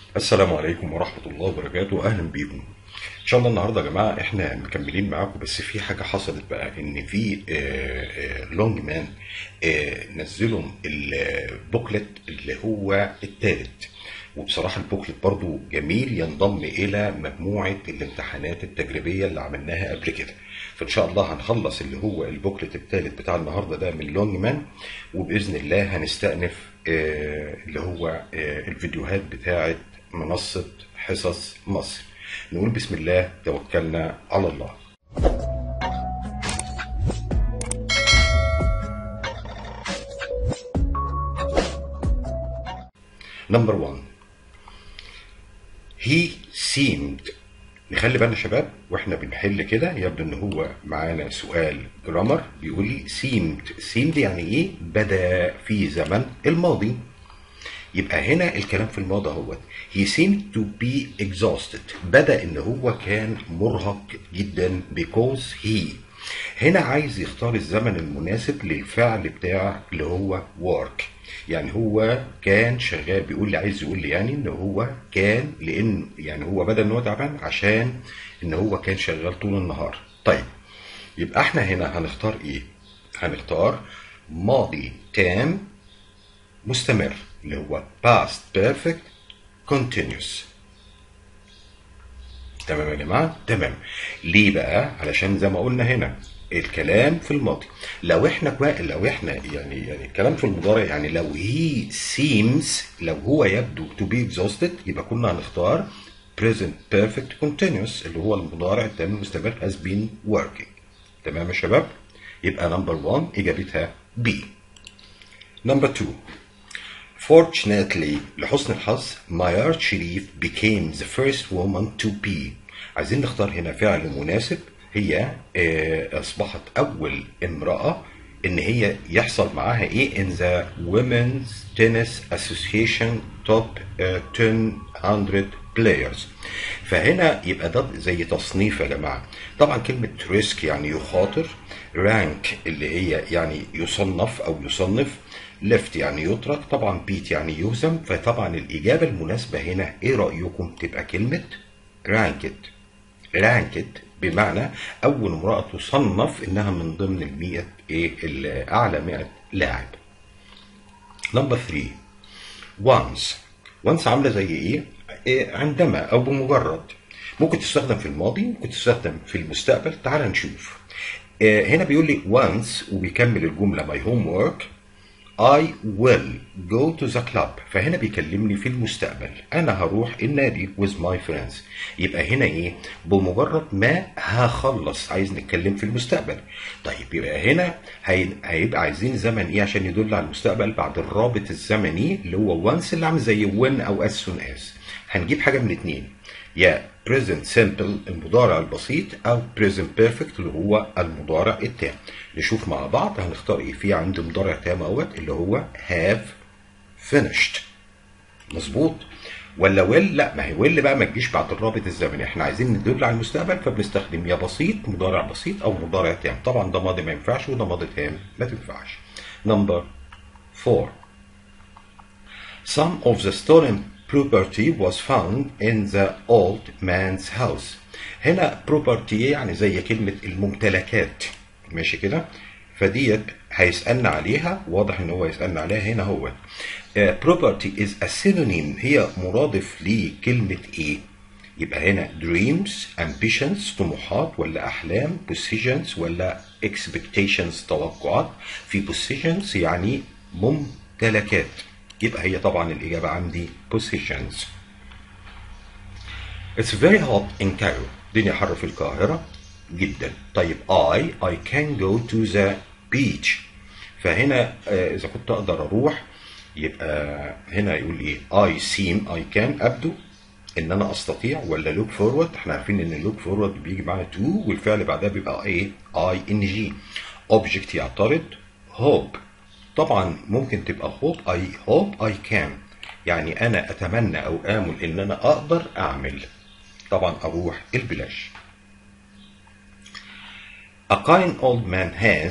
السلام عليكم ورحمة الله وبركاته أهلا بيكم إن شاء الله النهاردة يا جماعة إحنا مكملين معاكم بس في حاجة حصلت بقى إن في لونج مان نزلوا البوكلت اللي هو التالت وبصراحة البوكلت برضو جميل ينضم إلى مجموعة الامتحانات التجريبية اللي عملناها قبل كده فإن شاء الله هنخلص اللي هو البوكلت التالت بتاع النهاردة ده من لونج مان وبإذن الله هنستأنف آه، اللي هو آه، الفيديوهات بتاعة منصة حصص مصر نقول بسم الله توكلنا على الله نمبر 1 he seemed نخلي بالنا يا شباب واحنا بنحل كده يبدو ان هو معانا سؤال جرامر بيقول لي seemed seemed يعني ايه بدا في زمن الماضي يبقى هنا الكلام في الماضي اهوت he seemed to be exhausted بدا ان هو كان مرهق جدا because he هنا عايز يختار الزمن المناسب للفعل بتاع اللي هو work يعني هو كان شغال بيقول لي عايز يقول لي يعني ان هو كان لان يعني هو بدا ان هو تعبان عشان ان هو كان شغال طول النهار طيب يبقى احنا هنا هنختار ايه هنختار ماضي تام مستمر اللي هو past perfect continuous تمام يا جماعه تمام ليه بقى علشان زي ما قلنا هنا الكلام في الماضي لو احنا كوا... لو احنا يعني يعني الكلام في المضارع يعني لو he seems لو هو يبدو to be exhausted يبقى كنا هنختار present perfect continuous اللي هو المضارع التام المستمر has been working تمام يا شباب يبقى نمبر 1 اجابتها B نمبر 2 Fortunately لحسن الحظ Mayar Sharif became the first woman to be عايزين نختار هنا فعل مناسب هي آه، أصبحت أول امرأة إن هي يحصل معاها إيه in the Women's Tennis Association Top آه، 100 players فهنا يبقى ده زي تصنيف يا جماعة طبعا كلمة ريسك يعني يخاطر رانك اللي هي يعني يصنف أو يصنف ليفت يعني يترك طبعا بيت يعني يهزم فطبعا الإجابة المناسبة هنا إيه رأيكم تبقى كلمة رانكت رانكت بمعنى أول امرأة تصنف إنها من ضمن المئة إيه الأعلى 100 لاعب نمبر 3 once once عاملة زي إيه؟ إيه عندما أو بمجرد ممكن تستخدم في الماضي ممكن تستخدم في المستقبل تعال نشوف آه، هنا بيقول لي once وبيكمل الجملة my homework I will go to the club فهنا بيكلمني في المستقبل أنا هروح النادي with my friends يبقى هنا إيه بمجرد ما هخلص عايز نتكلم في المستقبل طيب يبقى هنا هي... هيبقى عايزين زمن إيه عشان يدل على المستقبل بعد الرابط الزمني اللي هو once اللي عامل زي when أو as soon as هنجيب حاجة من اتنين يا present simple المضارع البسيط او present perfect اللي هو المضارع التام نشوف مع بعض هنختار ايه في عندي مضارع تام اهوت اللي هو have finished مظبوط ولا will لا ما هي will بقى ما تجيش بعد الرابط الزمني احنا عايزين ندل على المستقبل فبنستخدم يا بسيط مضارع بسيط او مضارع تام طبعا ده ماضي ما ينفعش وده ماضي تام ما تنفعش نمبر 4 Some of the stolen property was found in the old man's house. هنا property يعني زي كلمة الممتلكات ماشي كده فديت هيسألنا عليها واضح ان هو يسألنا عليها هنا هو uh, property is a synonym هي مرادف لكلمة ايه يبقى هنا dreams ambitions طموحات ولا احلام possessions ولا expectations توقعات في possessions يعني ممتلكات يبقى هي طبعا الإجابة عندي possessions. It's very hot in Cairo. الدنيا حر في القاهرة جدا. طيب I I can go to the beach. فهنا آه، إذا كنت أقدر أروح يبقى هنا يقول إيه I seem I can أبدو إن أنا أستطيع ولا look forward إحنا عارفين إن look forward بيجي معانا to والفعل بعدها بيبقى إيه I N G. Object يعترض hope طبعا ممكن تبقى hope I hope I can يعني أنا أتمنى أو آمل إن أنا أقدر أعمل طبعا أروح البلاش A kind old man has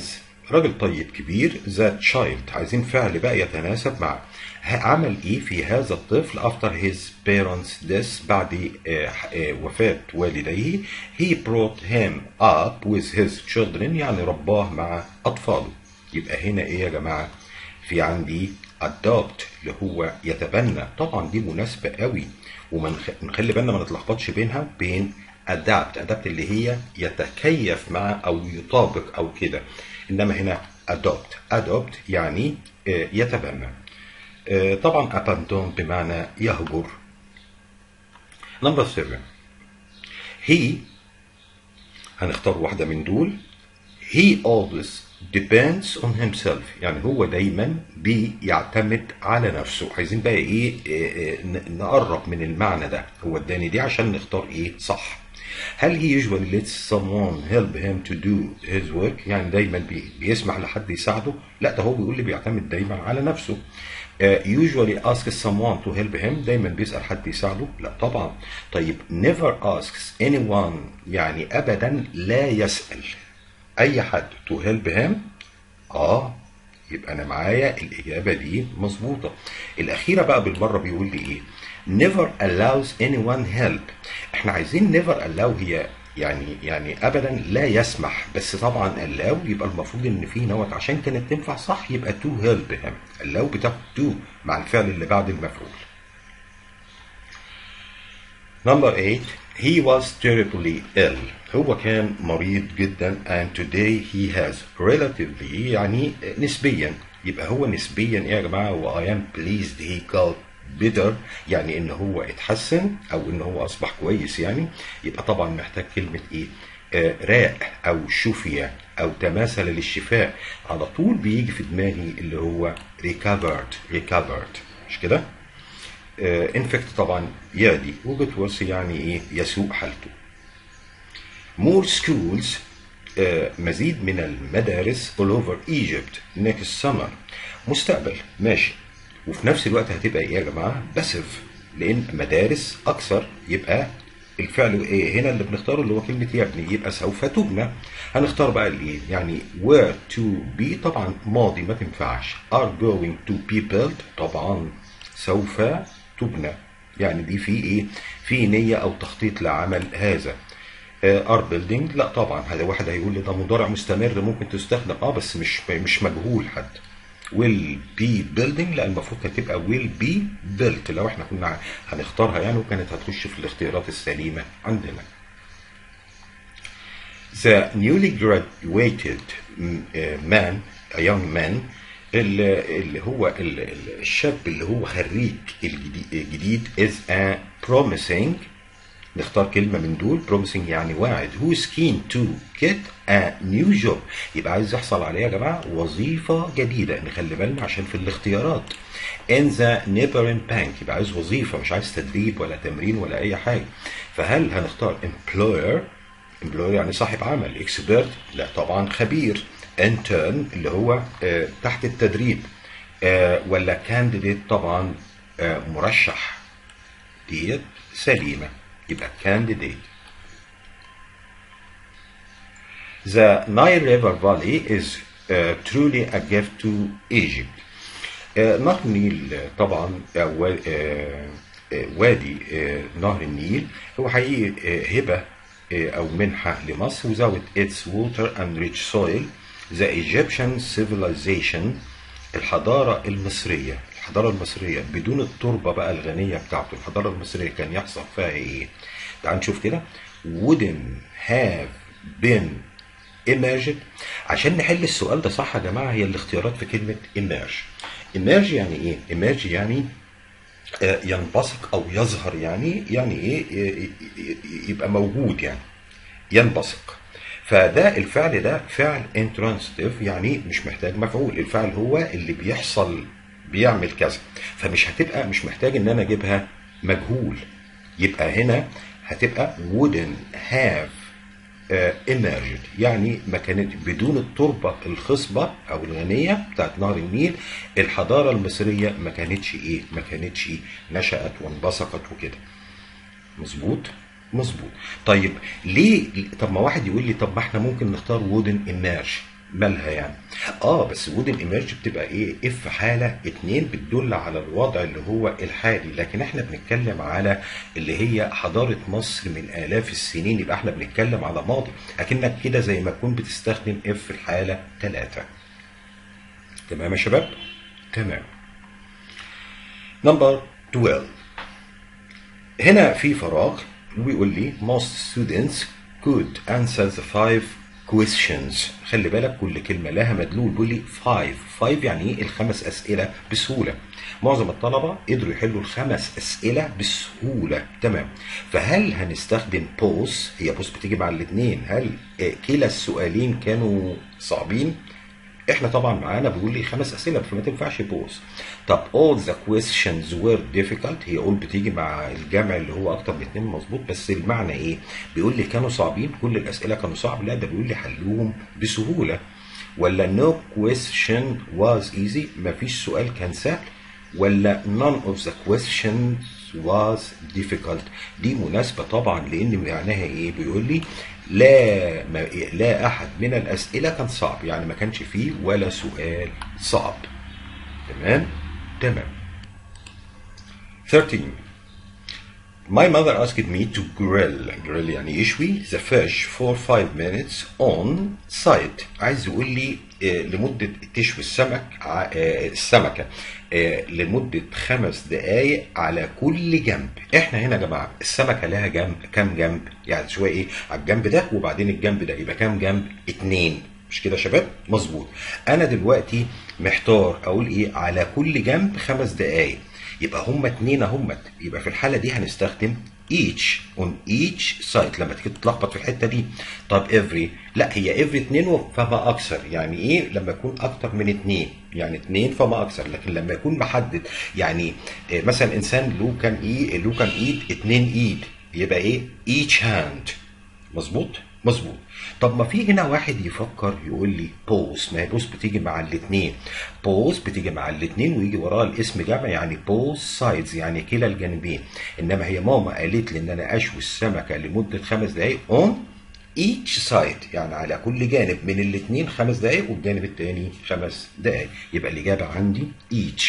راجل طيب كبير ذات child عايزين فعل بقى يتناسب مع ه- عمل ايه في هذا الطفل after his parents death بعد آه، آه، وفاة والديه he brought him up with his children يعني رباه مع أطفاله يبقى هنا ايه يا جماعة في عندي adopt اللي هو يتبنى طبعا دي مناسبة قوي ونخلي بالنا ما نتلخبطش بينها بين adapt adapt اللي هي يتكيف مع او يطابق او كده انما هنا adopt adopt يعني آه، يتبنى آه، طبعا abandon بمعنى يهجر نمبر 7 he هنختار واحدة من دول he always depends on himself يعني هو دايما بيعتمد على نفسه عايزين بقى ايه آه، آه، ن- نقرب من المعنى ده هو اداني دي عشان نختار ايه صح هل he usually lets someone help him to do his work يعني دايما بي- بيسمح لحد يساعده لا ده هو بيقول لي بيعتمد دايما على نفسه آه، usually asks someone to help him دايما بيسأل حد يساعده لا طبعا طيب never asks anyone يعني ابدا لا يسأل اي حد to help him اه يبقى انا معايا الاجابه دي مظبوطه الاخيره بقى بالمره بيقول لي ايه never allows anyone help احنا عايزين never allow هي يعني يعني ابدا لا يسمح بس طبعا allow يبقى المفروض ان في نوت عشان كانت تنفع صح يبقى to help him allow بتاخد to مع الفعل اللي بعد المفعول Number 8 He was terribly ill هو كان مريض جدا and today he has relatively يعني نسبيا يبقى هو نسبيا ايه يا جماعه و I am pleased he got better يعني ان هو اتحسن او ان هو اصبح كويس يعني يبقى طبعا محتاج كلمه ايه آه راق او شفي او تماثل للشفاء على طول بيجي في دماغي اللي هو recovered recovered مش كده؟ انفكت طبعا يادي وبتوصي يعني ايه يسوء حالته more schools آه، مزيد من المدارس all over Egypt next summer مستقبل ماشي وفي نفس الوقت هتبقى ايه يا جماعه باسف لان مدارس اكثر يبقى الفعل ايه هنا اللي بنختاره اللي هو كلمه يبني يبقى سوف تبنى هنختار بقى الايه يعني were to be طبعا ماضي ما تنفعش are going to be built طبعا سوف تبنى يعني دي في ايه في نيه او تخطيط لعمل هذا ار بيلدينج لا طبعا هذا واحد هيقول لي ده مضارع مستمر ممكن تستخدم اه بس مش مش مجهول حد ويل بي بيلدينج لا المفروض كانت تبقى ويل بي بيلت لو احنا كنا هنختارها يعني وكانت هتخش في الاختيارات السليمه عندنا The newly graduated mm, uh, man, a young man, اللي اللي هو ال- ال- الشاب اللي هو خريج الجديد, الجديد is a promising نختار كلمة من دول promising يعني واعد who is keen to get a new job يبقى عايز يحصل عليه يا جماعة وظيفة جديدة نخلي بالنا عشان في الاختيارات in the neighboring bank يبقى عايز وظيفة مش عايز تدريب ولا تمرين ولا أي حاجة فهل هنختار employer employer يعني صاحب عمل expert لا طبعا خبير intern اللي هو آه، تحت التدريب آه، ولا candidate طبعا آه، مرشح ديت سليمة يبقى candidate The Nile River Valley is uh, truly a gift to Egypt. آه، نهر النيل آه، طبعا آه، وا- آه، آه، وادي آه، نهر النيل هو حقيقي آه، هبة آه، أو منحة لمصر without its water and rich soil the Egyptian civilization الحضارة المصرية الحضارة المصرية بدون التربة بقى الغنية بتاعته الحضارة المصرية كان يحصل فيها ايه تعال نشوف كده wouldn't have been emerged عشان نحل السؤال ده صح يا جماعة هي الاختيارات في كلمة emerge emerge يعني ايه emerge يعني آه، ينبثق او يظهر يعني يعني ايه ي- ي- يبقى موجود يعني ينبثق فده الفعل ده فعل intransitive يعني مش محتاج مفعول الفعل هو اللي بيحصل بيعمل كذا فمش هتبقى مش محتاج ان انا اجيبها مجهول يبقى هنا هتبقى wouldn't have آه، emerged يعني ما كانت بدون التربة الخصبة أو الغنية بتاعت نهر النيل الحضارة المصرية ما كانتش إيه ما كانتش نشأت وانبثقت وكده مظبوط مظبوط طيب ليه طب ما واحد يقول لي طب ما احنا ممكن نختار وودن emerge مالها يعني اه بس وود الايمرج بتبقى ايه اف حاله اتنين بتدل على الوضع اللي هو الحالي لكن احنا بنتكلم على اللي هي حضاره مصر من الاف السنين يبقى احنا بنتكلم على ماضي اكنك كده زي ما تكون بتستخدم اف الحاله ثلاثة تمام يا شباب تمام نمبر 12 هنا في فراغ وبيقول لي most students could answer the five questions خلي بالك كل كلمة لها مدلول بيقول لي five five يعني ايه الخمس أسئلة بسهولة معظم الطلبة قدروا يحلوا الخمس أسئلة بسهولة تمام فهل هنستخدم بوس هي بوس بتيجي مع الاثنين هل آه، كلا السؤالين كانوا صعبين احنا طبعا معانا بيقول لي خمس اسئله فما تنفعش بوز طب all the questions were difficult هي all بتيجي مع الجمع اللي هو اكتر من اتنين مظبوط بس المعنى ايه بيقول لي كانوا صعبين كل الاسئله كانوا صعب لا ده بيقول لي حلوهم بسهوله ولا no question was easy مفيش سؤال كان سهل ولا none of the questions was difficult دي مناسبة طبعا لأن معناها إيه بيقول لي لا ما لا أحد من الأسئلة كان صعب يعني ما كانش فيه ولا سؤال صعب تمام تمام 13 My mother asked me to grill grill يعني يشوي the fish for 5 minutes on site عايز يقول لي آه، لمدة تشوي السمك ع- آه، السمكة آه، لمدة خمس دقايق على كل جنب احنا هنا يا جماعة السمكة لها جنب كام جنب يعني شوية ايه على الجنب ده وبعدين الجنب ده يبقى كام جنب اتنين مش كده يا شباب مظبوط انا دلوقتي محتار اقول ايه على كل جنب خمس دقايق يبقى هما اتنين اهمت يبقى في الحاله دي هنستخدم each on each side لما تيجي تتلخبط في الحته دي طب every لا هي every اتنين فما اكثر يعني ايه لما يكون اكتر من اتنين يعني اتنين فما اكثر لكن لما يكون محدد يعني إيه مثلا انسان له كان ايه له كان ايد اتنين ايد يبقى ايه each hand مظبوط مظبوط طب ما في هنا واحد يفكر يقول لي بوس ما هي بوس بتيجي مع الاثنين بوس بتيجي مع الاثنين ويجي وراها الاسم جمع يعني بوس سايدز يعني كلا الجانبين انما هي ماما قالت لي ان انا اشوي السمكه لمده خمس دقائق اون each side يعني على كل جانب من الاثنين خمس دقائق والجانب الثاني خمس دقائق يبقى الاجابه عندي each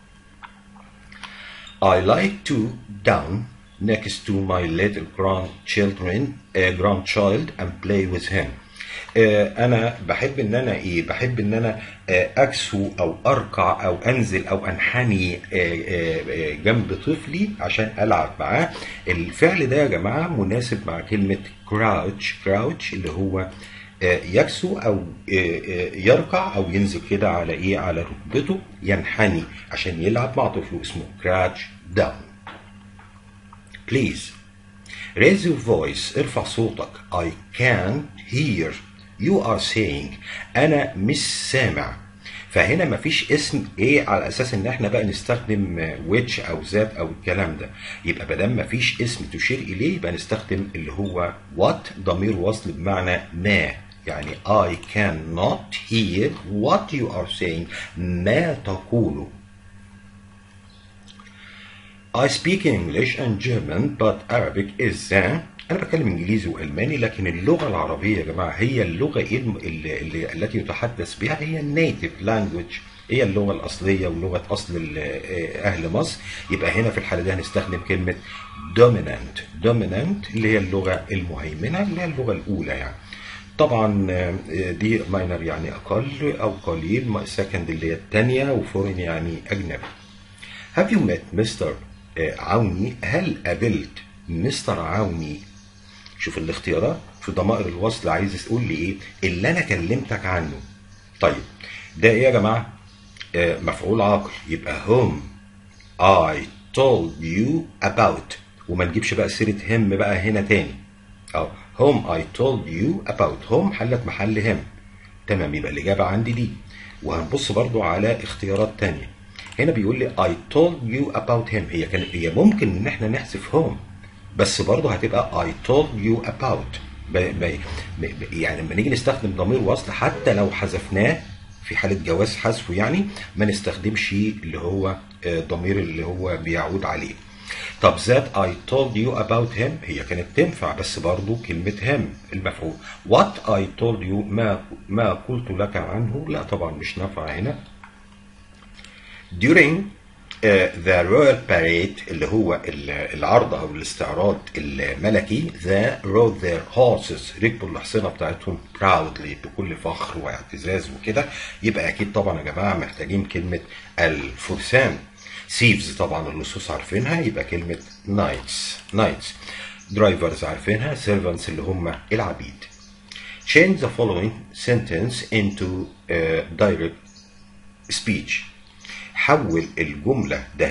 I like to down next to my little grandchildren uh, grandchild and play with him. آه، انا بحب ان انا ايه بحب ان انا آه، اكسو او اركع او انزل او انحني آه، آه، آه، جنب طفلي عشان العب معاه الفعل ده يا جماعه مناسب مع كلمه crouch crouch اللي هو آه، يكسو او آه، آه، يركع او ينزل كده على ايه على ركبته ينحني عشان يلعب مع طفله اسمه crouch down please raise your voice ارفع صوتك I can't hear you are saying انا مش سامع فهنا مفيش اسم ايه على اساس ان احنا بقى نستخدم ويتش او ذات او الكلام ده يبقى ما دام مفيش اسم تشير اليه يبقى نستخدم اللي هو what ضمير وصل بمعنى ما يعني I cannot hear what you are saying ما تقوله I speak English and German but Arabic is the أنا بتكلم إنجليزي وألماني لكن اللغة العربية يا جماعة هي اللغة الم- اللي اللي التي يتحدث بها هي النيتيف لانجوج هي اللغة الأصلية ولغة أصل ال- آه، أهل مصر يبقى هنا في الحالة دي هنستخدم كلمة dominant dominant اللي هي اللغة المهيمنة اللي هي اللغة الأولى يعني طبعا آه، دي ماينر يعني أقل أو قليل سكند اللي هي الثانية وفورين يعني أجنبي Have you met مستر آه، عوني؟ هل قابلت مستر عوني؟ شوف الاختيارات في ضمائر الوصل عايز تقول لي ايه؟ اللي انا كلمتك عنه. طيب ده ايه يا جماعه؟ آه، مفعول عاقل يبقى هم I told you about وما نجيبش بقى سيرة هم بقى هنا تاني. اه هم I told you about هم حلت محل هم. تمام يبقى الإجابة عندي دي وهنبص برضو على اختيارات تانية هنا بيقول لي I told you about him هي كان هي ممكن ان احنا نحذف هم بس برضو هتبقى I told you about ب... ب... ب... يعني لما نيجي نستخدم ضمير وصل حتى لو حذفناه في حالة جواز حذفه يعني ما نستخدمش اللي هو آه، ضمير اللي هو بيعود عليه طب that I told you about him هي كانت تنفع بس برضو كلمة him المفعول what I told you ما ما قلت لك عنه لا طبعا مش نافعة هنا during uh, the royal parade اللي هو ال- العرض او الاستعراض الملكي the rode their horses ركبوا الحصينه بتاعتهم proudly بكل فخر واعتزاز وكده يبقى اكيد طبعا يا جماعه محتاجين كلمه الفرسان سيفز طبعا اللصوص عارفينها يبقى كلمه نايتس نايتس درايفرز عارفينها سيرفنتس اللي هم العبيد change the following sentence into uh, direct speech حول الجملة ده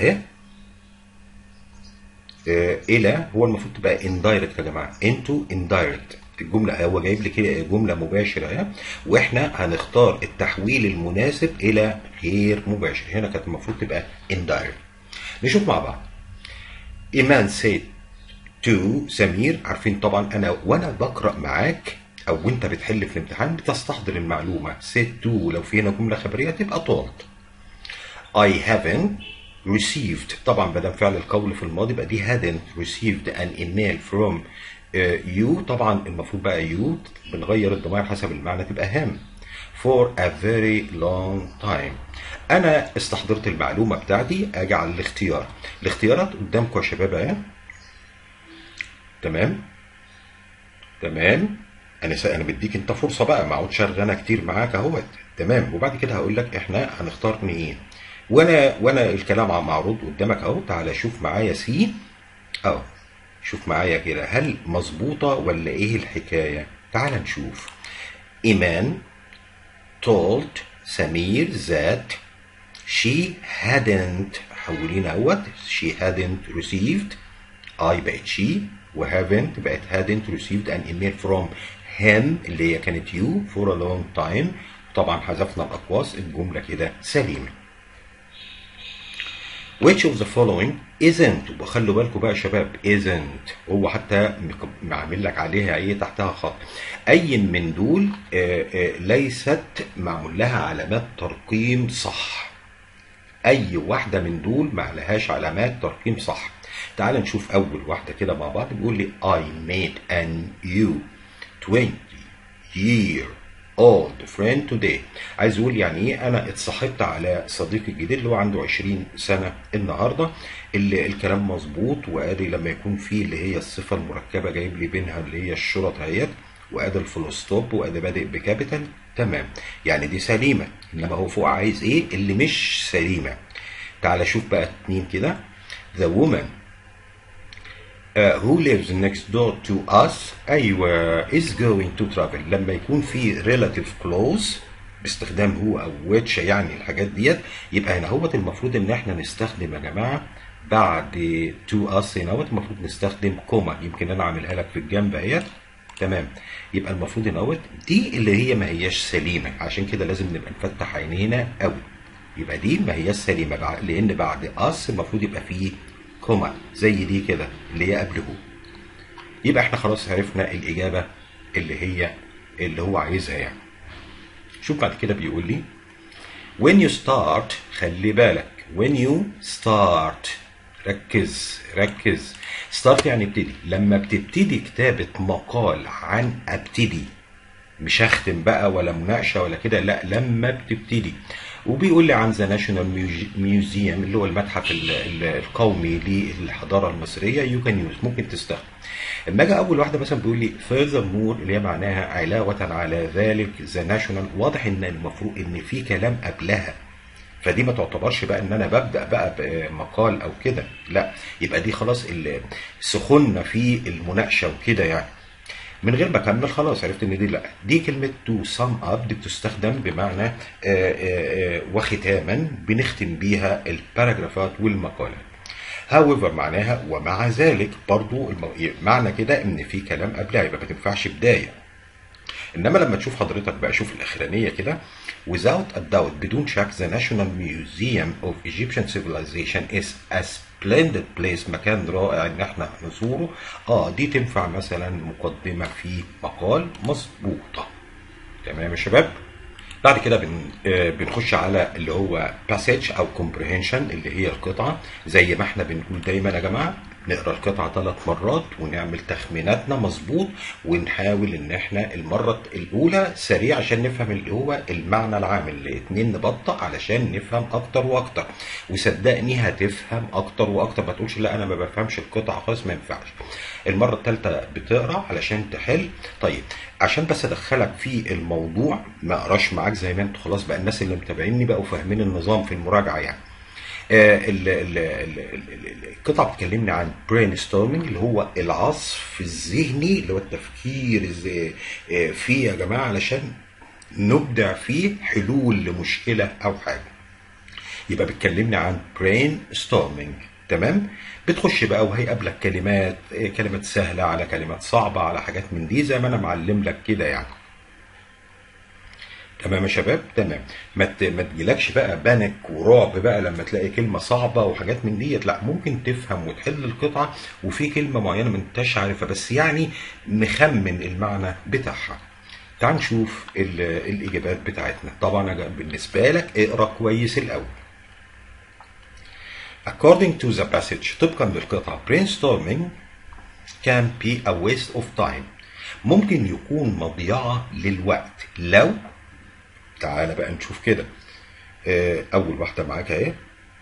آه، إلى هو المفروض تبقى indirect يا جماعة into indirect الجملة هو جايب لي كده جملة مباشرة اهي واحنا هنختار التحويل المناسب إلى غير مباشر هنا كانت المفروض تبقى indirect نشوف مع بعض إيمان said to سمير عارفين طبعا أنا وأنا بقرأ معاك أو وأنت بتحل في الامتحان بتستحضر المعلومة said to لو في هنا جملة خبرية تبقى told I haven't received طبعا بدل فعل القول في الماضي يبقى دي hadn't received an email from uh, you طبعا المفروض بقى you بنغير الضمائر حسب المعنى تبقى him for a very long time انا استحضرت المعلومه بتاعتي اجي على الاختيار الاختيارات قدامكم يا شباب اهي تمام تمام انا س... انا بديك انت فرصه بقى ما اقعدش ارغي كتير معاك اهوت تمام وبعد كده هقول لك احنا هنختار من ايه وانا وانا الكلام عم معروض قدامك اهو تعالى شوف معايا سي اهو شوف معايا كده هل مظبوطه ولا ايه الحكايه تعال نشوف ايمان told سمير that she hadn't حولينا اهوت she hadn't received I بقت she و haven't بقت hadn't received an email from him اللي هي كانت you for a long time طبعا حذفنا الأقواس الجملة كده سليمة which of the following isn't وخلوا بالكم بقى يا شباب isn't هو حتى مك- معامل لك عليها ايه تحتها خط اي من دول آه، آه، ليست معمول لها علامات ترقيم صح اي واحده من دول ما لهاش علامات ترقيم صح تعال نشوف اول واحده كده مع بعض بيقول لي I made an you 20 year old friend today عايز يقول يعني ايه انا اتصاحبت على صديقي الجديد اللي هو عنده 20 سنه النهارده اللي الكلام مظبوط وادي لما يكون فيه اللي هي الصفه المركبه جايب لي بينها اللي هي الشرط اهيت وادي الفول ستوب وادي بادئ بكابيتال تمام يعني دي سليمه انما هو فوق عايز ايه اللي مش سليمه تعال شوف بقى اتنين كده the woman uh, who lives next door to us أيوة is going to travel لما يكون في relative clause باستخدام هو أو which يعني الحاجات ديت يبقى هنا هوت المفروض إن إحنا نستخدم يا جماعة بعد to us هنا هوت المفروض نستخدم كوما يمكن أنا عاملها لك في الجنب أهيت تمام يبقى المفروض ان اهوت دي اللي هي ما هياش سليمه عشان كده لازم نبقى نفتح عينينا قوي يبقى دي ما هياش سليمه بع- لان بعد اس المفروض يبقى فيه كوما زي دي كده اللي هي قبل هو يبقى احنا خلاص عرفنا الاجابه اللي هي اللي هو عايزها يعني شوف بعد كده بيقول لي when you start خلي بالك when you start ركز ركز start يعني ابتدي لما بتبتدي كتابة مقال عن ابتدي مش هختم بقى ولا مناقشة ولا كده لا لما بتبتدي وبيقول لي عن ذا ناشونال ميوزيوم اللي هو المتحف ال- ال- القومي للحضارة المصرية يو كان يوز ممكن تستخدم اما اجي اول واحده مثلا بيقول لي further more اللي هي معناها علاوه على ذلك ذا ناشونال واضح ان المفروض ان في كلام قبلها فدي ما تعتبرش بقى ان انا ببدا بقى بمقال او كده لا يبقى دي خلاص ال- سخنا في المناقشه وكده يعني من غير ما اكمل خلاص عرفت ان دي لا دي كلمه تو سم اب دي بتستخدم بمعنى آه، آه، آه، وختاما بنختم بيها الباراجرافات والمقالات however معناها ومع ذلك برضو الم- معنى كده ان في كلام قبلها يبقى ما تنفعش بدايه انما لما تشوف حضرتك بقى شوف الاخرانيه كده without a doubt بدون شك the National Museum of Egyptian Civilization is a splendid place مكان رائع ان احنا نزوره اه دي تنفع مثلا مقدمه في مقال مظبوطه تمام يا شباب بعد كده بن آه، بنخش على اللي هو باسج او كومبريهنشن اللي هي القطعه زي ما احنا بنقول دايما يا جماعه نقرا القطعه ثلاث مرات ونعمل تخميناتنا مظبوط ونحاول ان احنا المره الاولى سريع عشان نفهم اللي هو المعنى العام الاثنين نبطأ علشان نفهم اكتر واكتر وصدقني هتفهم اكتر واكتر ما تقولش لا انا ما بفهمش القطعه خالص ما ينفعش المره الثالثه بتقرا علشان تحل طيب عشان بس ادخلك في الموضوع ما اقراش معاك زي ما انتوا خلاص بقى الناس اللي متابعيني بقوا فاهمين النظام في المراجعه يعني آه، ال- ال- ال- ال- ال- القطعه بتكلمني عن برين ستورمنج اللي هو العصف الذهني اللي هو التفكير ازاي آه، فيه يا جماعه علشان نبدع فيه حلول لمشكله او حاجه يبقى بتكلمني عن برين ستورمنج تمام بتخش بقى وهيقابلك كلمات إيه، كلمات سهله على كلمات صعبه على حاجات من دي زي ما انا معلم لك كده يعني تمام يا شباب تمام ما ت- ما تجيلكش بقى بانك ورعب بقى لما تلاقي كلمه صعبه وحاجات من ديت لا ممكن تفهم وتحل القطعه وفي كلمه معينه ما انتش عارفها بس يعني مخمن المعنى بتاعها تعال نشوف ال- الاجابات بتاعتنا طبعا يا جماعة بالنسبه لك اقرا كويس الاول According to the passage طبقا للقطعة brainstorming can be a waste of time ممكن يكون مضيعة للوقت لو تعالى بقى نشوف كده آه، أول واحدة معاك أهي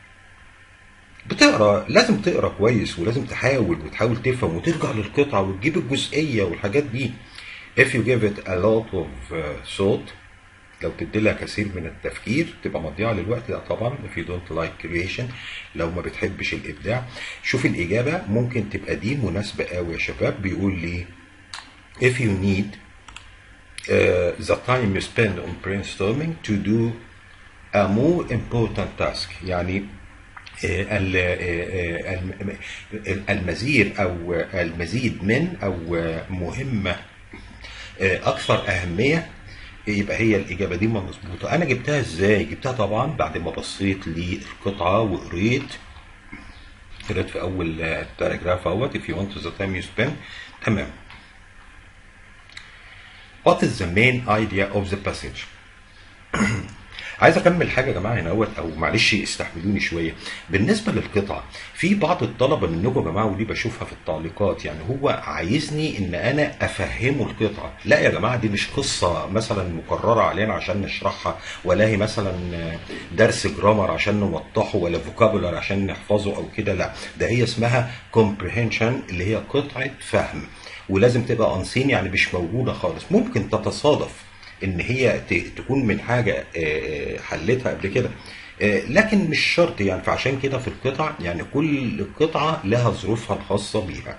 بتقرا لازم تقرا كويس ولازم تحاول وتحاول تفهم وترجع للقطعة وتجيب الجزئية والحاجات دي if you give it a lot of uh, thought لو تدي لها كثير من التفكير تبقى مضيعه للوقت لا طبعا if you don't like creation لو ما بتحبش الابداع شوف الاجابه ممكن تبقى دي مناسبه قوي يا شباب بيقول لي if you need uh, the time you spend on brainstorming to do a more important task يعني آه، ال- آه، آه، الم- المزيد او المزيد من او مهمه آه، اكثر اهميه يبقى هي الاجابه دي ما مظبوطه انا جبتها ازاي جبتها طبعا بعد ما بصيت للقطعه وقريت قريت في اول آه، باراجراف اهوت if you want the time you spend تمام What is the main idea of the passage? عايز اكمل حاجه يا جماعه هنا اول او معلش استحملوني شويه بالنسبه للقطعه في بعض الطلبه منكم يا جماعه ودي بشوفها في التعليقات يعني هو عايزني ان انا افهمه القطعه لا يا جماعه دي مش قصه مثلا مكرره علينا عشان نشرحها ولا هي مثلا درس جرامر عشان نوضحه ولا فوكابولار عشان نحفظه او كده لا ده هي اسمها كومبريهنشن اللي هي قطعه فهم ولازم تبقى انسين يعني مش موجوده خالص ممكن تتصادف ان هي ت- تكون من حاجه آه، آه، حلتها قبل كده آه، لكن مش شرط يعني فعشان كده في القطع يعني كل قطعه لها ظروفها الخاصه بيها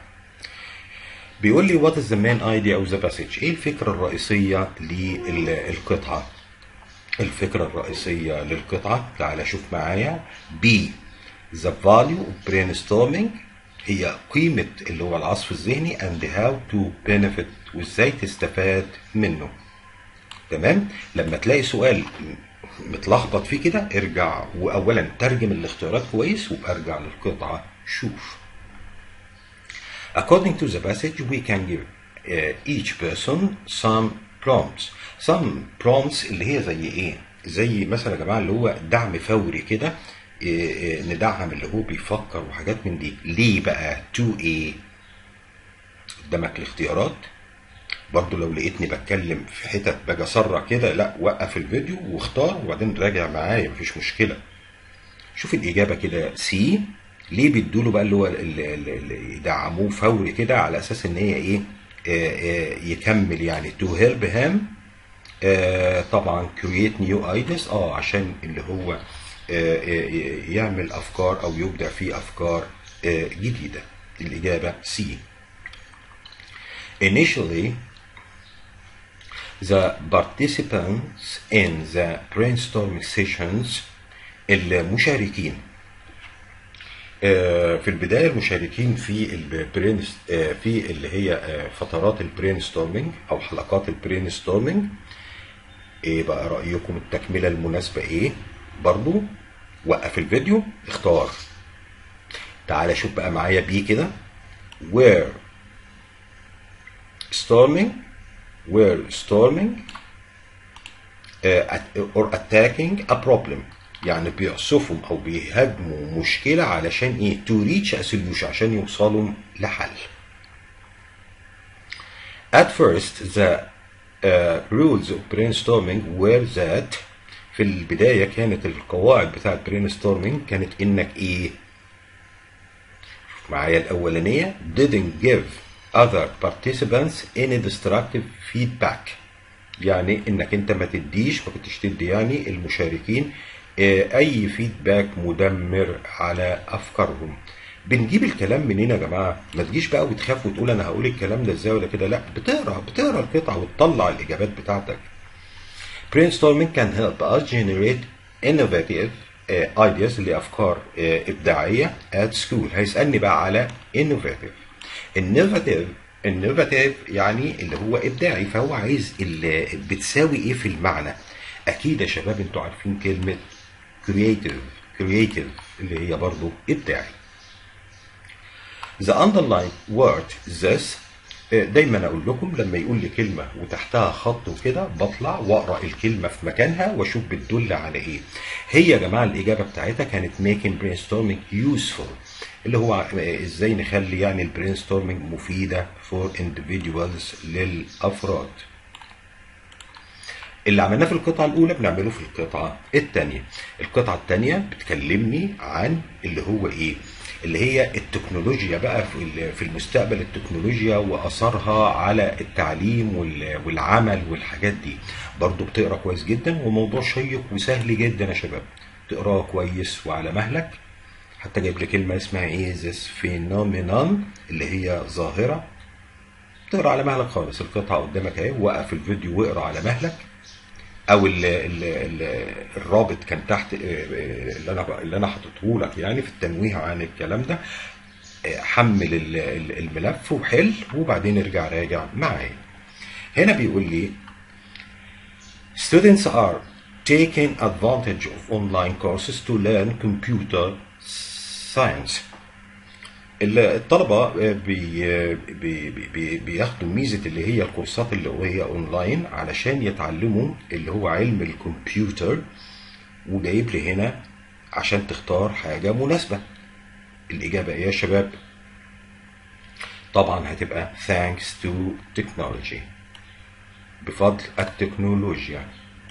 بيقول لي what is the main idea of the passage ايه الفكره الرئيسيه للقطعه الفكره الرئيسيه للقطعه تعال شوف معايا B the value of brainstorming هي قيمه اللي هو العصف الذهني and how to benefit وازاي تستفاد منه تمام لما تلاقي سؤال متلخبط فيه كده ارجع واولا ترجم الاختيارات كويس وابقى ارجع للقطعه شوف According to the passage, we can give uh, each person some prompts. Some prompts اللي هي زي ايه؟ زي مثلا يا جماعه اللي هو دعم فوري كده إيه، إيه، ندعم اللي هو بيفكر وحاجات من دي. ليه بقى؟ to ايه؟ قدامك الاختيارات برضو لو لقيتني بتكلم في حتت باجي اسرع كده لا وقف الفيديو واختار وبعدين راجع معايا مفيش مشكله شوف الاجابه كده سي ليه بيدوا له بقى اللي هو اللي اللي يدعموه فوري كده على اساس ان هي ايه آه، آه، يكمل يعني تو هيلب هام طبعا كرييت نيو ايديز اه عشان اللي هو آه، آه، يعمل افكار او يبدع في افكار آه، جديده الاجابه سي Initially, the participants in the brainstorming sessions المشاركين آه، في البداية المشاركين في البرين في اللي هي آه، فترات البرين ستورمينج أو حلقات البرين ستورمينج إيه بقى رأيكم التكملة المناسبة إيه؟ برضو وقف الفيديو اختار تعالى شوف بقى معايا بيه كده where storming were storming uh, at- or attacking a problem يعني بيعصفوا او بيهاجموا مشكله علشان ايه to reach a solution عشان يوصلوا لحل At first, the uh, rules of brainstorming were that في البداية كانت القواعد بتاعت brainstorming كانت إنك إيه؟ معايا الأولانية didn't give other participants any destructive feedback يعني إنك أنت ما تديش ما كنتش تدي يعني المشاركين آه، أي فيدباك مدمر على أفكارهم بنجيب الكلام منين يا جماعة؟ ما تجيش بقى وتخاف وتقول أنا هقول الكلام ده إزاي ولا كده، لا بتقرا بتقرا القطعة وتطلع الإجابات بتاعتك. Brainstorming can help us generate innovative uh, ideas اللي أفكار uh, إبداعية at school هيسألني بقى على innovative innovative innovative يعني اللي هو إبداعي فهو عايز اللي بتساوي إيه في المعنى أكيد يا شباب أنتوا عارفين كلمة creative creative اللي هي برضو إبداعي The underlined word this آه، دايما اقول لكم لما يقول لي كلمه وتحتها خط وكده بطلع واقرا الكلمه في مكانها واشوف بتدل على ايه. هي يا جماعه الاجابه بتاعتها كانت making brainstorming useful اللي هو آه، ازاي نخلي يعني البرين ستورمنج مفيده for individuals للافراد. اللي عملناه في القطعة الأولى بنعمله في القطعة الثانية. القطعة الثانية بتكلمني عن اللي هو إيه؟ اللي هي التكنولوجيا بقى في ال- في المستقبل التكنولوجيا وأثرها على التعليم وال- والعمل والحاجات دي. برضو بتقرا كويس جدا وموضوع شيق وسهل جدا يا شباب. تقراه كويس وعلى مهلك. حتى جايب لي كلمة اسمها إيه؟ this phenomenon اللي هي ظاهرة تقرا على مهلك خالص القطعة قدامك اهي وقف الفيديو واقرا على مهلك او ال ال ال الرابط كان تحت آه، آه، اللي انا اللي انا حاططه لك يعني في التنويه عن الكلام ده آه، حمل ال- ال- الملف وحل وبعدين ارجع راجع معايا هنا بيقول لي Students are taking advantage of online courses to learn computer science. ال- الطلبة بي بي بي بياخدوا ميزة اللي هي الكورسات اللي هي اونلاين علشان يتعلموا اللي هو علم الكمبيوتر وجايب لي هنا عشان تختار حاجة مناسبة الإجابة إيه يا شباب؟ طبعا هتبقى thanks to technology بفضل التكنولوجيا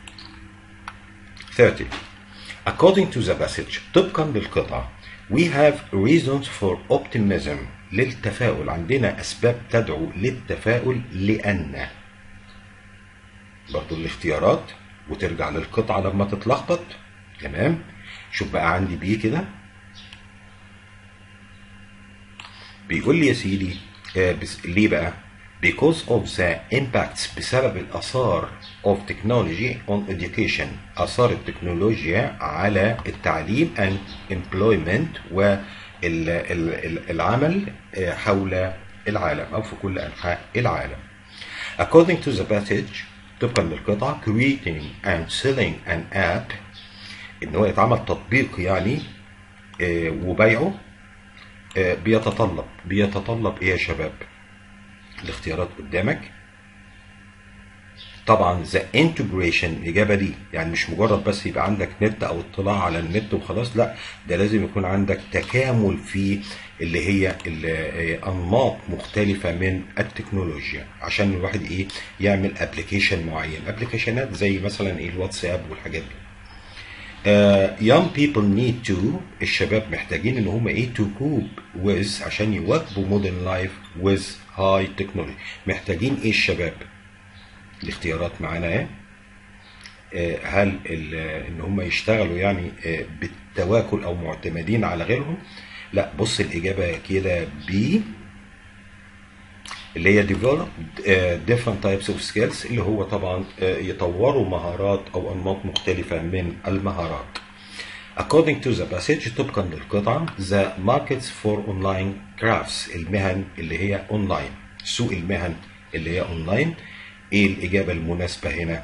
30 According to the passage طبقا للقطعة we have reasons for optimism للتفاؤل عندنا أسباب تدعو للتفاؤل لأن برضو الاختيارات وترجع للقطعة لما تتلخبط تمام شوف بقى عندي بيه كده بيقول لي يا سيدي آه بس ليه بقى because of the impacts بسبب الآثار of technology on education آثار التكنولوجيا على التعليم and employment والعمل حول العالم أو في كل أنحاء العالم according to the passage طبقا للقطعة creating and selling an app إن هو يتعمل تطبيق يعني آه، وبيعه آه، بيتطلب بيتطلب ايه يا شباب الاختيارات قدامك طبعا ذا انتجريشن الاجابه دي يعني مش مجرد بس يبقى عندك نت او اطلاع على النت وخلاص لا ده لازم يكون عندك تكامل في اللي هي ال- آه، انماط مختلفه من التكنولوجيا عشان الواحد ايه يعمل ابلكيشن معين ابلكيشنات زي مثلا ايه الواتساب والحاجات دي Uh, young people need to الشباب محتاجين ان هم ايه to cope with عشان يواكبوا modern life with high technology محتاجين ايه الشباب الاختيارات معانا ايه آه، هل ال- ان هم يشتغلوا يعني آه، بالتواكل او معتمدين على غيرهم لا بص الاجابه كده بي اللي هي develop uh, different types of skills اللي هو طبعا uh, يطوروا مهارات او انماط مختلفه من المهارات. According to the passage طبقا للقطعه the markets for online crafts المهن اللي هي اونلاين سوق المهن اللي هي اونلاين ايه الاجابه المناسبه هنا؟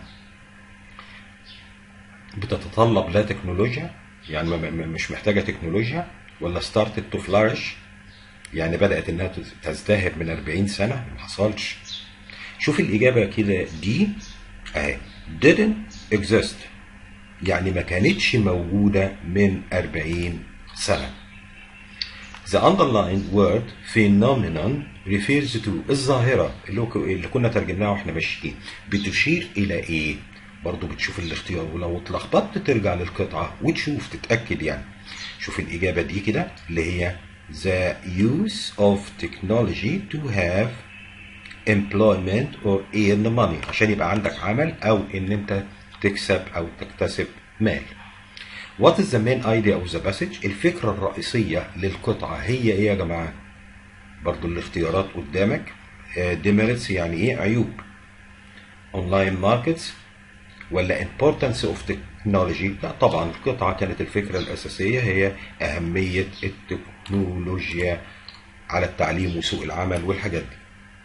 بتتطلب لا تكنولوجيا يعني م- م- مش محتاجه تكنولوجيا ولا started to flourish يعني بدأت إنها تزدهر من 40 سنة ما حصلش شوف الإجابة كده دي أهي didn't exist يعني ما كانتش موجودة من 40 سنة The underlined word phenomenon refers to الظاهرة اللي, هو- اللي كنا ترجمناها واحنا ماشيين بتشير إلى إيه؟ برضو بتشوف الاختيار ولو اتلخبطت ترجع للقطعة وتشوف تتأكد يعني شوف الإجابة دي كده اللي هي The use of technology to have employment or earn money عشان يبقى عندك عمل أو إن أنت تكسب أو تكتسب مال What is the main idea of the passage؟ الفكرة الرئيسية للقطعة هي إيه يا جماعة؟ برضو الاختيارات قدامك demerits يعني إيه؟ عيوب online markets ولا importance of technology؟ لا طبعا القطعة كانت الفكرة الأساسية هي أهمية التكنولوجيا على التعليم وسوق العمل والحاجات دي.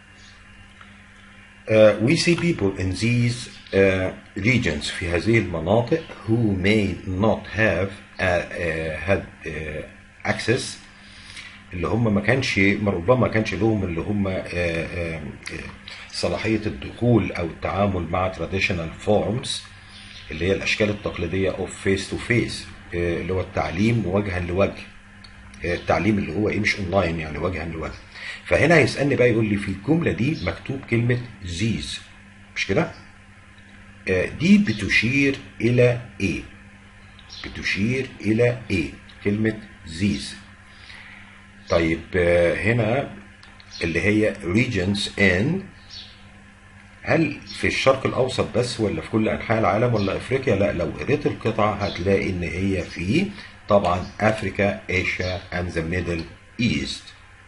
Uh, we see people in these uh, regions في هذه المناطق who may not have uh, uh, had uh, access اللي هم ما كانش ربما ما كانش لهم اللي هم uh, uh, صلاحية الدخول أو التعامل مع traditional forms اللي هي الأشكال التقليدية of face to face uh, اللي هو التعليم وجها لوجه التعليم اللي هو ايه مش اونلاين يعني وجها لوجه فهنا هيسالني بقى يقول لي في الجمله دي مكتوب كلمه زيز مش كده آه، دي بتشير الى ايه بتشير الى ايه كلمه زيز طيب آه، هنا اللي هي regions in هل في الشرق الاوسط بس ولا في كل انحاء العالم ولا افريقيا لا لو قريت القطعه هتلاقي ان هي في طبعا افريكا ايشيا اند ذا ميدل ايست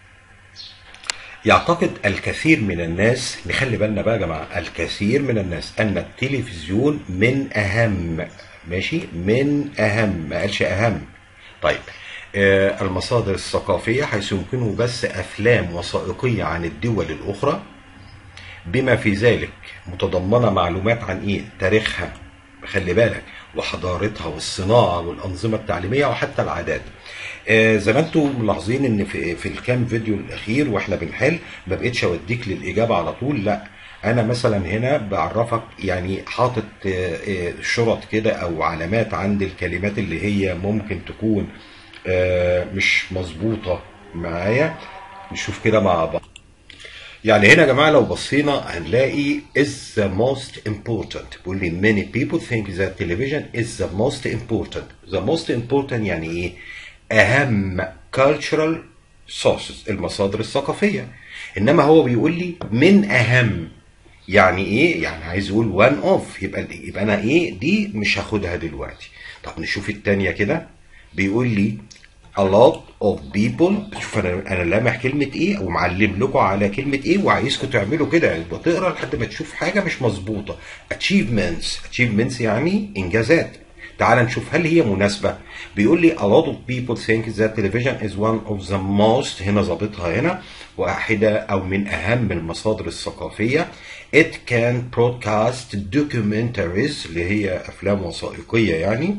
يعتقد الكثير من الناس نخلي بالنا بقى يا جماعه الكثير من الناس ان التلفزيون من اهم ماشي من اهم ما قالش اهم طيب آه المصادر الثقافيه حيث يمكنه بس افلام وثائقيه عن الدول الاخرى بما في ذلك متضمنه معلومات عن ايه تاريخها خلي بالك وحضارتها والصناعه والانظمه التعليميه وحتى العادات آه زي ما انتم ملاحظين ان في في الكام فيديو الاخير واحنا بنحل ما بقتش اوديك للاجابه على طول لا انا مثلا هنا بعرفك يعني حاطط آه، آه، شرط كده او علامات عند الكلمات اللي هي ممكن تكون آه، مش مظبوطه معايا نشوف كده مع بعض يعني هنا يا جماعه لو بصينا هنلاقي is the most important بيقول لي many people think that television is the most important the most important يعني ايه اهم cultural sources المصادر الثقافيه انما هو بيقول لي من اهم يعني ايه يعني عايز يقول one of يبقى يبقى انا ايه دي مش هاخدها دلوقتي طب نشوف التانية كده بيقول لي a lot of people شوف انا انا لامح كلمه ايه ومعلم لكم على كلمه ايه وعايزكم تعملوا كده يعني بتقرا لحد ما تشوف حاجه مش مظبوطه achievements achievements يعني انجازات تعال نشوف هل هي مناسبه بيقول لي a lot of people think that television is one of the most هنا ظابطها هنا واحده او من اهم المصادر الثقافيه it can broadcast documentaries اللي هي افلام وثائقيه يعني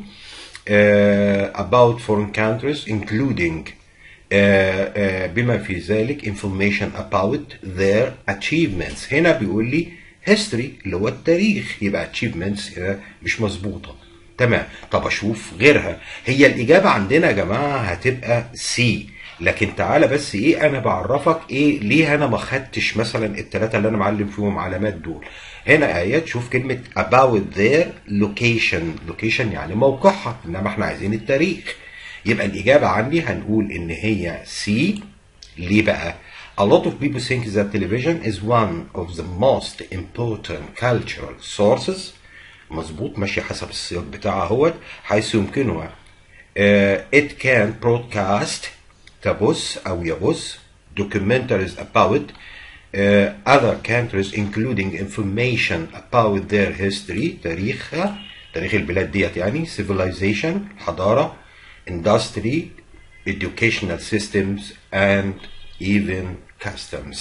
uh, about foreign countries including uh, uh, بما في ذلك information about their achievements هنا بيقول لي history اللي هو التاريخ يبقى achievements هنا مش مظبوطة تمام طب اشوف غيرها هي الاجابة عندنا يا جماعة هتبقى سي لكن تعالى بس ايه انا بعرفك ايه ليه انا ما خدتش مثلا الثلاثه اللي انا معلم فيهم علامات دول هنا ايات شوف كلمه about their location location يعني موقعها انما احنا عايزين التاريخ يبقى الاجابه عندي هنقول ان هي سي ليه بقى A lot of people think that television is one of the most important cultural sources مظبوط ماشي حسب السياق بتاعها اهوت حيث يمكنها uh, it can broadcast تبث أو يبث documentaries about uh, other countries including information about their history تاريخها تاريخ البلاد ديت يعني civilization حضارة industry educational systems and even customs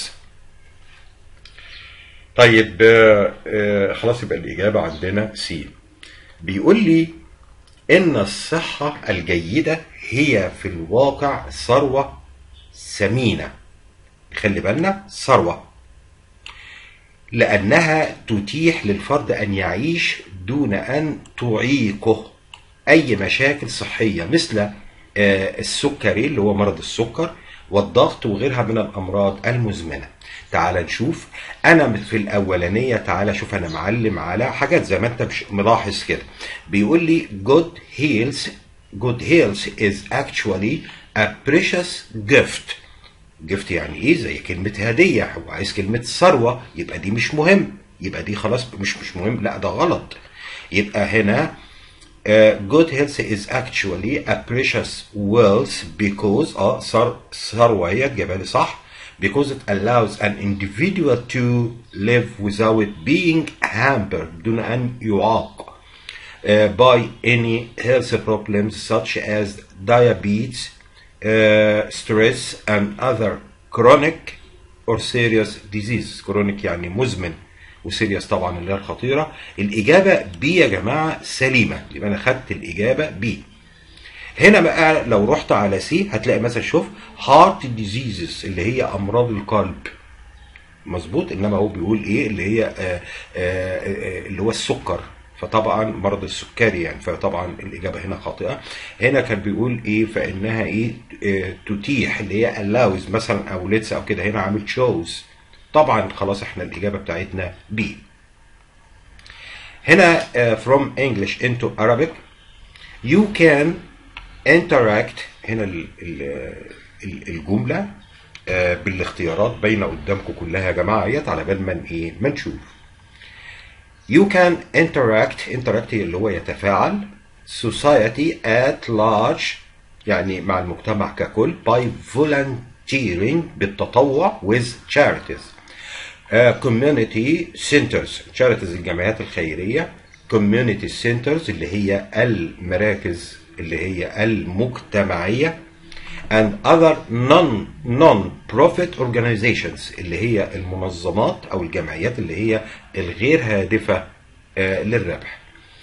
طيب آه، آه، خلاص يبقى الإجابة عندنا سي بيقول لي إن الصحة الجيدة هي في الواقع ثروة ثمينة خلي بالنا ثروة لأنها تتيح للفرد أن يعيش دون أن تعيقه أي مشاكل صحية مثل آه، السكري اللي هو مرض السكر والضغط وغيرها من الأمراض المزمنة تعال نشوف أنا في الأولانية تعال شوف أنا معلم على حاجات زي ما أنت مش ملاحظ كده بيقول لي good health good health is actually a precious gift جفت يعني ايه زي كلمة هدية هو عايز كلمة ثروة يبقى دي مش مهم يبقى دي خلاص مش مش مهم لا ده غلط يبقى هنا uh, good health is actually a precious wealth because اه ثر- ثروة هي تجيبها لي صح because it allows an individual to live without being hampered دون أن يعاق uh, by any health problems such as diabetes, uh, stress, and other chronic or serious diseases. chronic يعني مزمن وسيريس طبعا اللي هي الخطيرة. الإجابة B يا جماعة سليمة. يبقى أنا خدت الإجابة B. هنا بقى لو رحت على سي هتلاقي مثلا شوف heart diseases اللي هي أمراض القلب. مظبوط انما هو بيقول ايه اللي هي آآ آآ آآ اللي هو السكر فطبعا مرض السكري يعني فطبعا الاجابه هنا خاطئه هنا كان بيقول ايه فانها ايه آه، تتيح اللي هي allows مثلا او ليتس او كده هنا عامل shows طبعا خلاص احنا الاجابه بتاعتنا بي هنا آه، from English into Arabic you can interact هنا ال- ال- ال- الجملة آه، بالاختيارات باينة قدامكم كلها يا جماعة اهيت على بال ما ايه ما نشوف You can interact interact اللي هو يتفاعل society at large يعني مع المجتمع ككل by volunteering بالتطوع with charities uh, community centers charities الجمعيات الخيرية community centers اللي هي المراكز اللي هي المجتمعية and other non non-profit organizations اللي هي المنظمات او الجمعيات اللي هي الغير هادفة آه، للربح.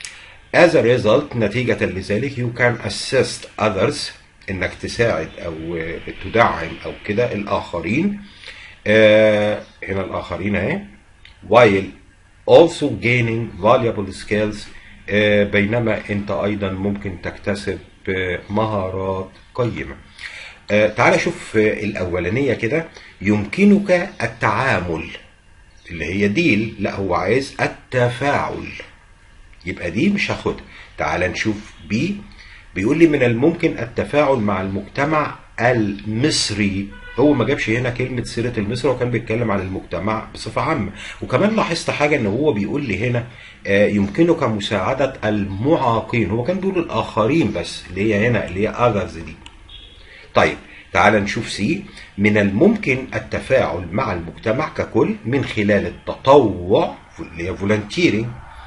As a result نتيجة لذلك you can assist others انك تساعد او آه، تدعم او كده الاخرين آه، هنا الاخرين اهي while also gaining valuable skills آه، بينما انت ايضا ممكن تكتسب آه، مهارات قيمة آه، تعال شوف آه، الاولانية كده يمكنك التعامل اللي هي ديل لا هو عايز التفاعل يبقى دي مش هاخدها تعال نشوف بي بيقول لي من الممكن التفاعل مع المجتمع المصري هو ما جابش هنا كلمة سيرة المصري وكان بيتكلم عن المجتمع بصفة عامة وكمان لاحظت حاجة ان هو بيقول لي هنا آه، يمكنك مساعدة المعاقين هو كان بيقول الآخرين بس اللي هي هنا اللي هي others دي طيب تعال نشوف سي من الممكن التفاعل مع المجتمع ككل من خلال التطوع اللي هي فولنتيرنج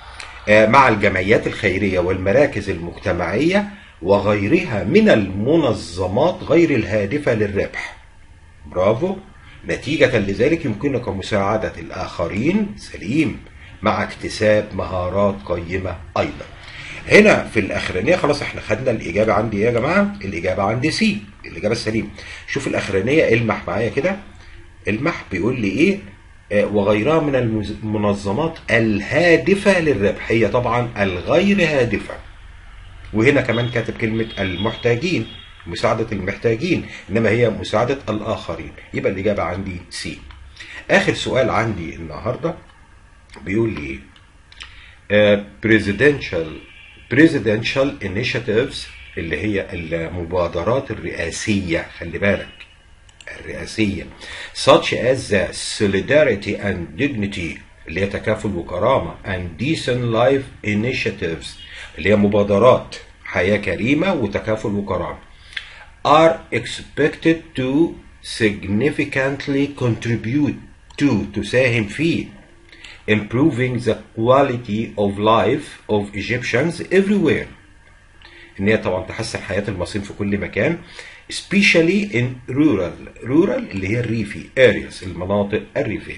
مع الجمعيات الخيرية والمراكز المجتمعية وغيرها من المنظمات غير الهادفة للربح برافو نتيجة لذلك يمكنك مساعدة الآخرين سليم مع اكتساب مهارات قيمة أيضا هنا في الأخرانية خلاص احنا خدنا الإجابة عندي إيه يا جماعة الإجابة عندي سي الإجابة السليمة شوف الأخرانية المح معايا كده المح بيقول لي إيه آه، وغيرها من المز- المنظمات الهادفة للربح هي طبعا الغير هادفة وهنا كمان كاتب كلمة المحتاجين مساعدة المحتاجين إنما هي مساعدة الآخرين يبقى الإجابة عندي سي آخر سؤال عندي النهاردة بيقول لي إيه آه، presidential presidential initiatives اللي هي المبادرات الرئاسية خلي بالك الرئاسية such as the solidarity and dignity اللي هي تكافل وكرامة and decent life initiatives اللي هي مبادرات حياة كريمة وتكافل وكرامة are expected to significantly contribute to تساهم في improving the quality of life of Egyptians everywhere ان هي طبعا تحسن حياه المصريين في كل مكان especially in rural rural اللي هي الريفي areas المناطق الريفيه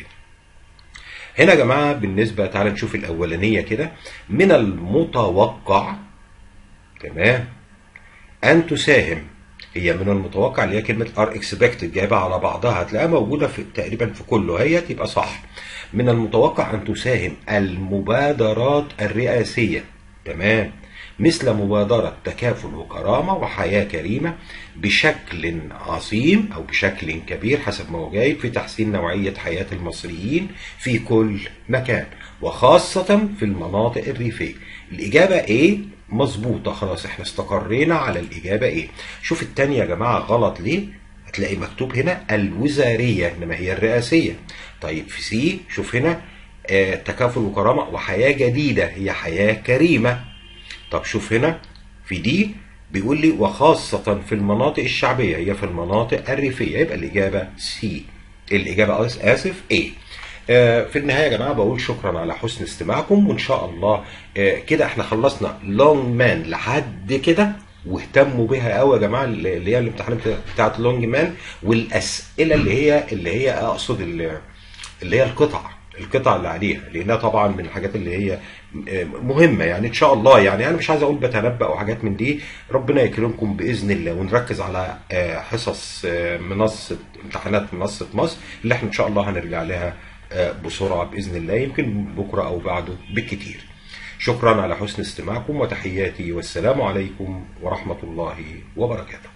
هنا يا جماعه بالنسبه تعالى نشوف الاولانيه كده من المتوقع تمام ان تساهم هي من المتوقع اللي هي كلمة ار اكسبكتد جايبها على بعضها هتلاقيها موجودة في تقريبا في كله هي تبقى صح من المتوقع أن تساهم المبادرات الرئاسية تمام مثل مبادرة تكافل وكرامة وحياة كريمة بشكل عظيم أو بشكل كبير حسب ما هو جايب في تحسين نوعية حياة المصريين في كل مكان وخاصة في المناطق الريفية الإجابة إيه؟ مظبوطة خلاص احنا استقرينا على الإجابة إيه شوف التانية يا جماعة غلط ليه؟ هتلاقي مكتوب هنا الوزارية إنما هي الرئاسية طيب في سي شوف هنا آه تكافل وكرامة وحياة جديدة هي حياة كريمة طب شوف هنا في دي بيقول لي وخاصة في المناطق الشعبية هي في المناطق الريفية يبقى الإجابة سي الإجابة آسف A آه في النهاية يا جماعة بقول شكرا على حسن استماعكم وإن شاء الله آه كده احنا خلصنا لونج مان لحد كده واهتموا بها قوي يا جماعه اللي هي الامتحانات بتاعت لونج مان والاسئله اللي هي اللي هي اقصد اللي, اللي هي القطع القطع اللي عليها لانها طبعا من الحاجات اللي هي مهمه يعني ان شاء الله يعني انا مش عايز اقول بتنبأ وحاجات من دي ربنا يكرمكم باذن الله ونركز على حصص منصه امتحانات منصه مصر اللي احنا ان شاء الله هنرجع لها بسرعه باذن الله يمكن بكره او بعده بالكتير. شكرا على حسن استماعكم وتحياتي والسلام عليكم ورحمه الله وبركاته.